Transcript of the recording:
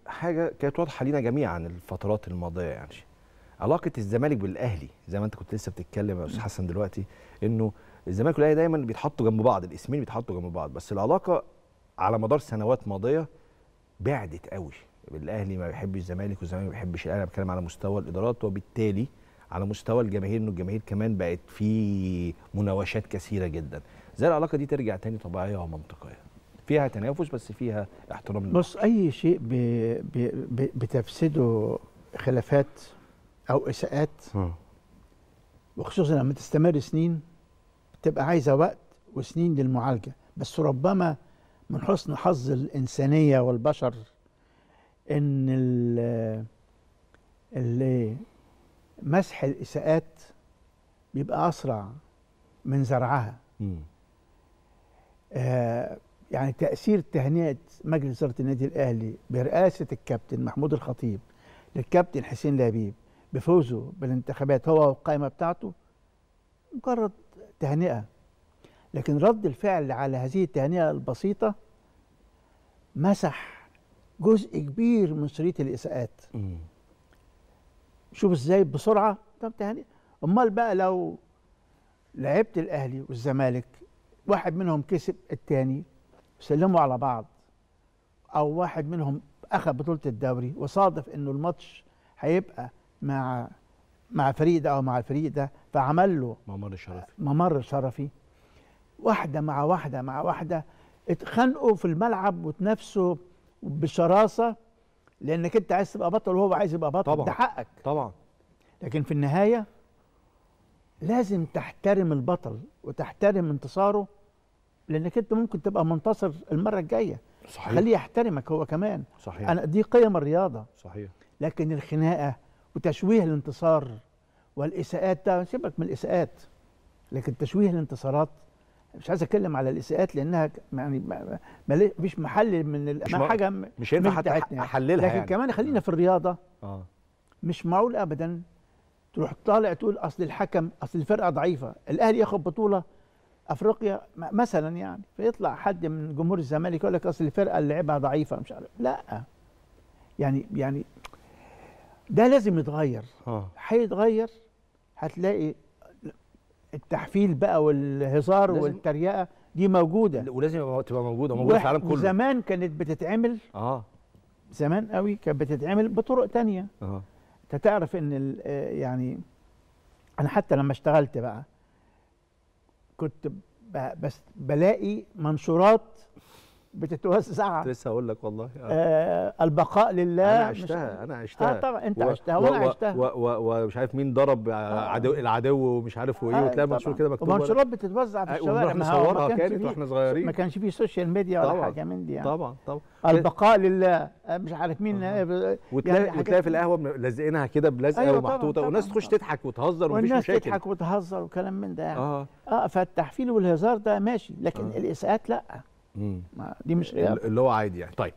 حاجه كانت واضحه لينا جميعا الفترات الماضيه يعني علاقه الزمالك بالاهلي زي ما انت كنت لسه بتتكلم يا استاذ حسن دلوقتي انه الزمالك والاهلي دايما بيتحطوا جنب بعض الاسمين بيتحطوا جنب بعض بس العلاقه على مدار سنوات ماضيه بعدت قوي الاهلي ما بيحبش الزمالك والزمالك ما بيحبش الاهلي انا بتكلم على مستوى الادارات وبالتالي على مستوى الجماهير انه الجماهير كمان بقت في مناوشات كثيره جدا زي العلاقه دي ترجع تاني طبيعيه ومنطقيه فيها تنافس بس فيها احترام للآخر. بص اي شيء ب... ب... ب... بتفسده خلافات او اساءات مم. وخصوصا لما تستمر سنين بتبقى عايزه وقت وسنين للمعالجه بس ربما من حسن حظ الانسانيه والبشر ان ال ال- مسح الاساءات بيبقى اسرع من زرعها مم. آه يعني تاثير تهنئه مجلس اداره النادي الاهلي برئاسه الكابتن محمود الخطيب للكابتن حسين لبيب بفوزه بالانتخابات هو والقائمه بتاعته مجرد تهنئه لكن رد الفعل على هذه التهنئه البسيطه مسح جزء كبير من شريط الاساءات مم. شوف ازاي بسرعه طب تهنئه امال بقى لو لعبت الاهلي والزمالك واحد منهم كسب التاني سلموا على بعض او واحد منهم اخذ بطوله الدوري وصادف انه الماتش هيبقى مع مع فريق ده او مع الفريق ده فعمل له ممر الشرفي ممر شرفي واحده مع واحده مع واحده اتخانقوا في الملعب وتنافسوا بشراسه لانك انت عايز تبقى بطل وهو عايز يبقى بطل طبعاً. ده حقك طبعا لكن في النهايه لازم تحترم البطل وتحترم انتصاره لانك انت ممكن تبقى منتصر المره الجايه صحيح خليه يحترمك هو كمان صحيح انا دي قيم الرياضه صحيح لكن الخناقه وتشويه الانتصار والاساءات ده سيبك من الاساءات لكن تشويه الانتصارات مش عايز اتكلم على الاساءات لانها ك- يعني ما- ما- مش محل من ال- مش ما م- حاجه م- مش هينفع مش حتى بتاعتنا. احللها لكن يعني. كمان خلينا في الرياضه اه مش معقول ابدا تروح طالع تقول اصل الحكم اصل الفرقه ضعيفه الاهلي ياخد بطوله افريقيا م- مثلا يعني فيطلع حد من جمهور الزمالك يقول لك اصل الفرقه اللي لعبها ضعيفه مش عارف لا يعني يعني ده لازم يتغير اه هيتغير هتلاقي التحفيل بقى والهزار لازم- والتريقه دي موجوده ولازم يبقى- تبقى موجوده موجوده في العالم كله وزمان كانت بتتعمل اه زمان قوي كانت بتتعمل بطرق تانية اه انت تعرف ان ال- آه يعني انا حتى لما اشتغلت بقى كنت ب- بس بلاقي منشورات بتتوزع كنت لسه هقول لك والله آه. آه البقاء لله انا مش- عشتها انا عشتها اه طبعا انت و- عشتها و- وانا و- عشتها و- و- ومش عارف مين ضرب عدو العدو ومش عارف وايه آه، وتلاقي طبعاً. منشور كده مكتوب ورا. ومنشورات بتتوزع في آه، الشوارع ونروح ما هو ما نصورها كانش كانت فيه- واحنا صغيرين ما كانش فيه سوشيال ميديا ولا طبعاً. حاجه من دي يعني طبعا طبعا البقاء لله آه، مش عارف مين آه، وتلاقي يعني حاجات- وتلاقي في القهوه لازقينها كده بلزقه أيوة طبعاً، ومحطوطه طبعاً، والناس تخش طبعاً. تضحك وتهزر ومفيش والناس مشاكل تضحك وتهزر وكلام من ده يعني اه اه فالتحفيل والهزار ده ماشي لكن آه. الاساءات لا مم. ما دي مش رياضه اللي هو عادي يعني طيب